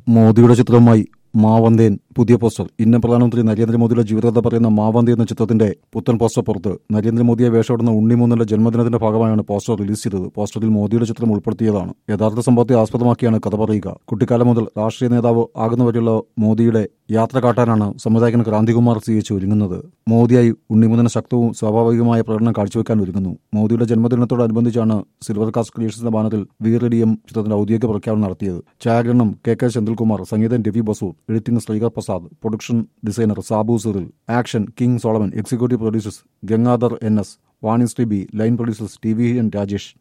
മോദിയുടെ ചിത്രവുമായി മാവന്തേൻ പുതിയ poster Indian പ്രധാനമന്ത്രി നരേന്ദ്രമോദിയുടെ ജീവിതകഥ പറയുന്ന മാവന്തി എന്ന ചിത്രത്തിന്റെ പുത്തൻ പോസ്റ്റർ പുറത്ത് നരേന്ദ്രമോദിയെ വേഷമിടുന്ന ഉണ്ണിമൂന്നന്റെ ജന്മദിനത്തിന്റെ ഭാഗമായാണ് പോസ്റ്റർ റിലീസ് ചെയ്തത് പോസ്റ്ററിൽ മോദിയുടെ ചിത്രം ഉൾപ്പെടുത്തിയതാണ് യഥാർത്ഥ സംഭവത്തെ ആസ്പദമാക്കിയാണ് കഥ പറയുക കുട്ടിക്കാലം മുതൽ രാഷ്ട്രീയ നേതാവ് ആകുന്നവരെയുള്ള മോദിയുടെ യാത്ര കാട്ടാനാണ് സംവിധായകൻ ക്രാന്തികുമാർ സി എച്ച് ഒരുങ്ങുന്നത് മോദിയായി ഉണ്ണിമുന്നന ശക്തവും സ്വാഭാവികമായ പ്രകടനം കാഴ്ചവെക്കാൻ ഒരുങ്ങുന്നു മോദിയുടെ ജന്മദിനത്തോടനുബന്ധിച്ചാണ് സിൽവർ കാസ്റ്റ് ക്രിയേഷൻസിന്റെ ബാനറിൽ വീറഡിയം ചിത്രത്തിന്റെ ഔദ്യോഗിക പ്രഖ്യാപനം നടത്തിയത് ഛായാഗ്രഹണം കെ കെ സെന്തിൽകുമാർ സംഗീതം Ravi Basrur editing Sreekar Prasad production designer Sabu Cyril action king Solomon executive producers Gangadhar N S Vani Sree B line producers T V N Rajesh